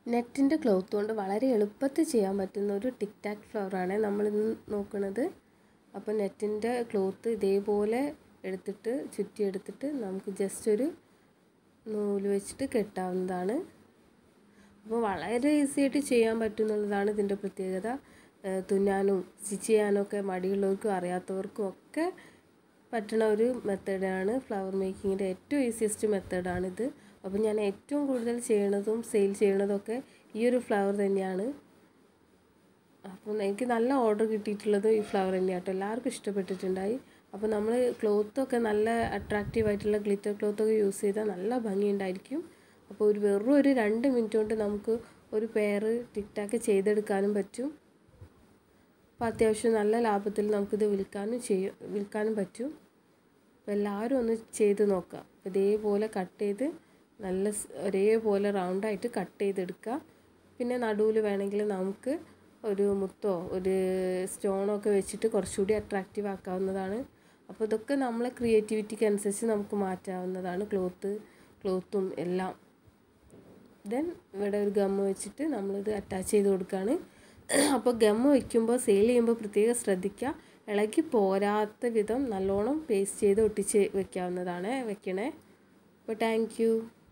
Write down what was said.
നെറ്റിൻ്റെ ക്ലോത്ത് കൊണ്ട് വളരെ എളുപ്പത്തിൽ ചെയ്യാൻ പറ്റുന്ന ഒരു ടിക് ടാക് ഫ്ലവറാണ് നമ്മളിന്ന് നോക്കുന്നത് അപ്പോൾ നെറ്റിൻ്റെ ക്ലോത്ത് ഇതേപോലെ എടുത്തിട്ട് ചുറ്റിയെടുത്തിട്ട് നമുക്ക് ജസ്റ്റ് ഒരു നൂല് വെച്ചിട്ട് കെട്ടാവുന്നതാണ് അപ്പോൾ വളരെ ഈസി ആയിട്ട് ചെയ്യാൻ പറ്റുന്നുള്ളതാണ് ഇതിൻ്റെ പ്രത്യേകത തുന്നാനും സ്റ്റിച്ച് ചെയ്യാനും ഒക്കെ മടിയുള്ളവർക്കും അറിയാത്തവർക്കും ഒക്കെ പറ്റുന്ന ഒരു മെത്തേഡാണ് ഫ്ലവർ മേക്കിങ്ങിൻ്റെ ഏറ്റവും ഈസിയസ്റ്റ് മെത്തേഡാണിത് അപ്പോൾ ഞാൻ ഏറ്റവും കൂടുതൽ ചെയ്യണതും സെയിൽ ചെയ്യണതൊക്കെ ഈ ഒരു ഫ്ലവർ തന്നെയാണ് അപ്പം എനിക്ക് നല്ല ഓർഡർ കിട്ടിയിട്ടുള്ളത് ഈ ഫ്ലവർ തന്നെയാണ് കേട്ടോ എല്ലാവർക്കും ഇഷ്ടപ്പെട്ടിട്ടുണ്ടായി അപ്പോൾ നമ്മൾ ക്ലോത്തൊക്കെ നല്ല അട്രാക്റ്റീവ് ആയിട്ടുള്ള ഗ്ലിറ്റർ ക്ലോത്തൊക്കെ യൂസ് ചെയ്താൽ നല്ല ഭംഗിയുണ്ടായിരിക്കും അപ്പോൾ ഒരു വെറും ഒരു രണ്ട് മിനിറ്റ് കൊണ്ട് നമുക്ക് ഒരു പെയർ ടിക്ടാക്ക് ചെയ്തെടുക്കാനും പറ്റും അപ്പോൾ അത്യാവശ്യം നല്ല ലാഭത്തിൽ നമുക്കിത് വിൽക്കാനും ചെയ്യും വിൽക്കാനും പറ്റും അപ്പോൾ എല്ലാവരും ഒന്ന് ചെയ്ത് നോക്കാം ഇതേപോലെ കട്ട് ചെയ്ത് നല്ല ഒരേപോലെ റൗണ്ടായിട്ട് കട്ട് ചെയ്തെടുക്കുക പിന്നെ നടുവിൽ വേണമെങ്കിൽ നമുക്ക് ഒരു മുത്തോ ഒരു സ്റ്റോണോ ഒക്കെ വെച്ചിട്ട് കുറച്ചുകൂടി അട്രാക്റ്റീവ് ആക്കാവുന്നതാണ് അപ്പോൾ ഇതൊക്കെ നമ്മളെ ക്രിയേറ്റിവിറ്റിക്ക് അനുസരിച്ച് നമുക്ക് മാറ്റാവുന്നതാണ് ക്ലോത്ത് ക്ലോത്തും എല്ലാം ദെൻ ഇവിടെ ഒരു ഗമ്മ് വെച്ചിട്ട് നമ്മളിത് അറ്റാച്ച് ചെയ്ത് കൊടുക്കുകയാണ് അപ്പോൾ ഗമ്മ് വയ്ക്കുമ്പോൾ സെയിൽ ചെയ്യുമ്പോൾ പ്രത്യേകം ശ്രദ്ധിക്കുക ഇളകി പോരാത്ത വിധം നല്ലോണം പേസ്റ്റ് ചെയ്ത് ഒട്ടിച്ച് വെക്കാവുന്നതാണ് വെക്കണേ അപ്പോൾ താങ്ക്